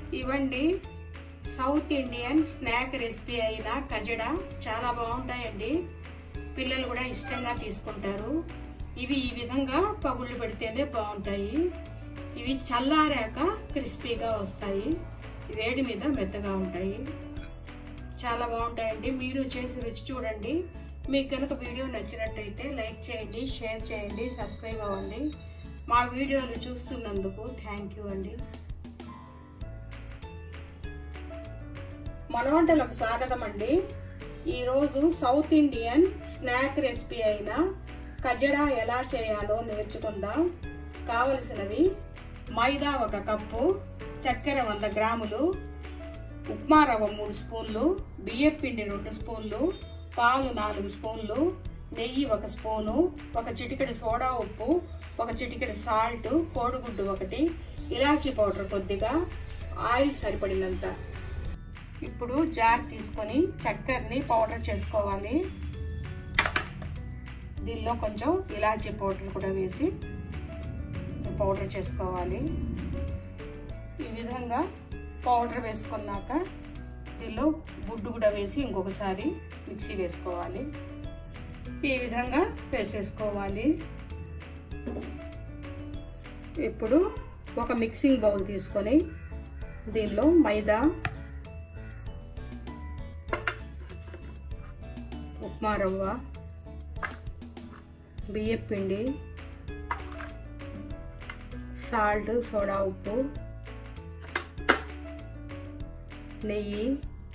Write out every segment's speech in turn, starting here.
ఇవ్వండి south Indian snack recipe అయిన కజడా చాలా బాగుంటాయండి పిల్లలు కూడా ఇష్టంగా తీసుకుంటారు ఇవి ఈ విధంగా పగుళ్ళు పెడితేనే బాగుంటాయి ఇవి చల్లారాక క్రిస్పీగా వస్తాయి వేడి మీద మెత్తగా ఉంటాయి చాలా బాగుంటాయండి మీరు చేసి రుచి చూడండి మీకు కనుక వీడియో నచ్చినట్టయితే లైక్ చేయండి షేర్ చేయండి సబ్స్క్రైబ్ అవ్వండి మా వీడియోలు చూస్తున్నందుకు థ్యాంక్ యూ అండి మన వంటలకు స్వాగతం అండి ఈరోజు సౌత్ ఇండియన్ స్నాక్ రెసిపీ అయిన కజడా ఎలా చేయాలో నేర్చుకుందాం కావలసినవి మైదా ఒక కప్పు చక్కెర వంద గ్రాములు ఉప్మా రవ్వ మూడు స్పూన్లు బియ్యం పిండి రెండు స్పూన్లు పాలు నాలుగు స్పూన్లు నెయ్యి ఒక స్పూను ఒక చిటికెడు సోడా ఉప్పు ఒక చిటికెడు సాల్ట్ కోడిగుడ్డు ఒకటి ఇలాచీ పౌడర్ కొద్దిగా ఆయిల్ సరిపడినంత ఇప్పుడు జార్ తీసుకొని చక్కెరని పౌడర్ చేసుకోవాలి దీనిలో కొంచెం ఇలాచీ పౌడర్ కూడా వేసి పౌడర్ చేసుకోవాలి ఈ విధంగా పౌడర్ వేసుకున్నాక దీనిలో గుడ్డు కూడా వేసి ఇంకొకసారి మిక్సీ వేసుకోవాలి ఈ విధంగా వేసేసుకోవాలి ఇప్పుడు ఒక మిక్సింగ్ బౌల్ తీసుకొని దీనిలో మైదా ఉప్మా రవ్వ బియ్యం పిండి సాల్ట్ సోడా ఉప్పు నెయ్యి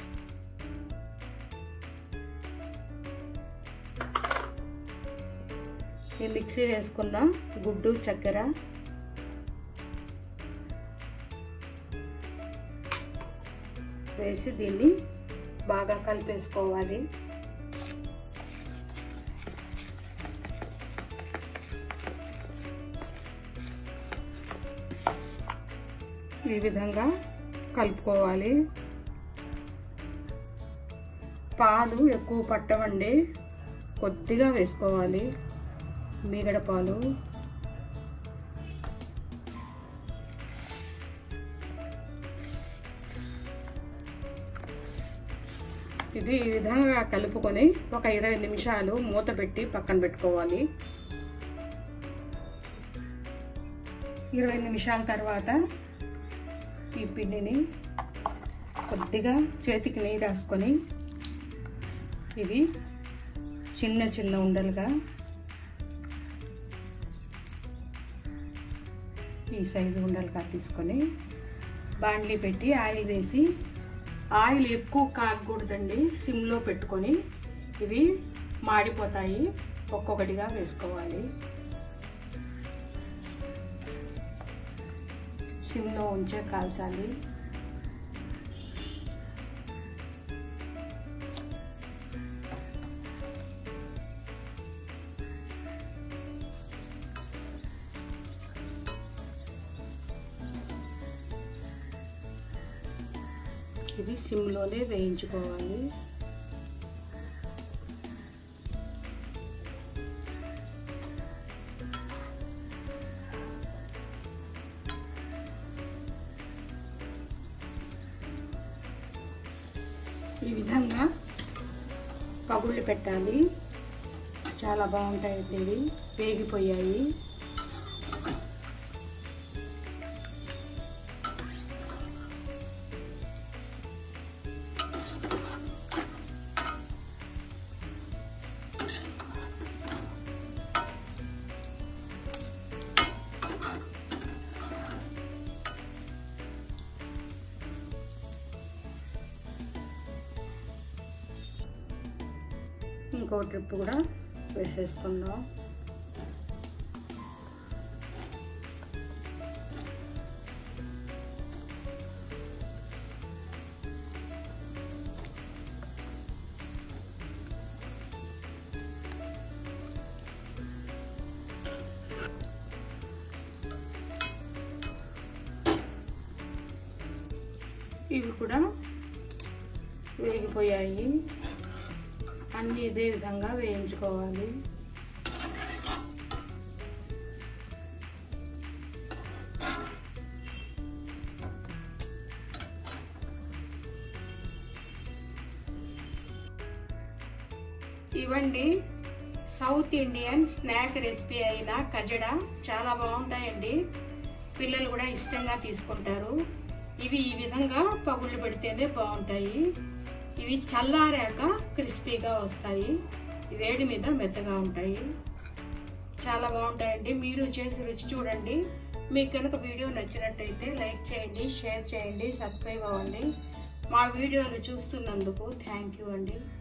ఈ మిక్సీ వేసుకున్న గుడ్డు చక్కెర వేసి దీన్ని బాగా కలిపేసుకోవాలి ఈ విధంగా కలుపుకోవాలి పాలు ఎక్కువ పట్టవండి కొద్దిగా వేసుకోవాలి మీగడ పాలు ఇది ఈ విధంగా కలుపుకొని ఒక ఇరవై నిమిషాలు మూత పెట్టి పక్కన పెట్టుకోవాలి ఇరవై నిమిషాల తర్వాత ఈ పిండిని కొద్దిగా చేతికి నెయ్యి రాసుకొని ఇవి చిన్న చిన్న ఉండలుగా ఈ సైజు ఉండలుగా తీసుకొని బాండ్లీ పెట్టి ఆయిల్ వేసి ఆయిల్ ఎక్కువ కాగకూడదండి సిమ్లో పెట్టుకొని ఇవి మాడిపోతాయి ఒక్కొక్కటిగా వేసుకోవాలి సిమ్లో ఉంచే కాల్చాలి ఇది సిమ్లోనే వేయించుకోవాలి ఈ విధంగా పగుళ్ళు పెట్టాలి చాలా బాగుంటాయండి ఇవి వేగిపోయాయి ఇంకో ట్రిప్ కూడా వేసేసుకుందాం ఇవి కూడా వేగిపోయాయి అన్నీ ఇదే విధంగా వేయించుకోవాలి ఇవండి సౌత్ ఇండియన్ స్నాక్ రెసిపీ అయిన కజడా చాలా బాగుంటాయండి పిల్లలు కూడా ఇష్టంగా తీసుకుంటారు ఇవి ఈ విధంగా పగుళ్ళు పెడితేనే బాగుంటాయి ఇవి చల్లారాక క్రిస్పీగా వస్తాయి వేడి మీద మెత్తగా ఉంటాయి చాలా బాగుంటాయండి మీరు చేసి రుచి చూడండి మీకు కనుక వీడియో నచ్చినట్టయితే లైక్ చేయండి షేర్ చేయండి సబ్స్క్రైబ్ అవ్వండి మా వీడియోలు చూస్తున్నందుకు థ్యాంక్ యూ అండి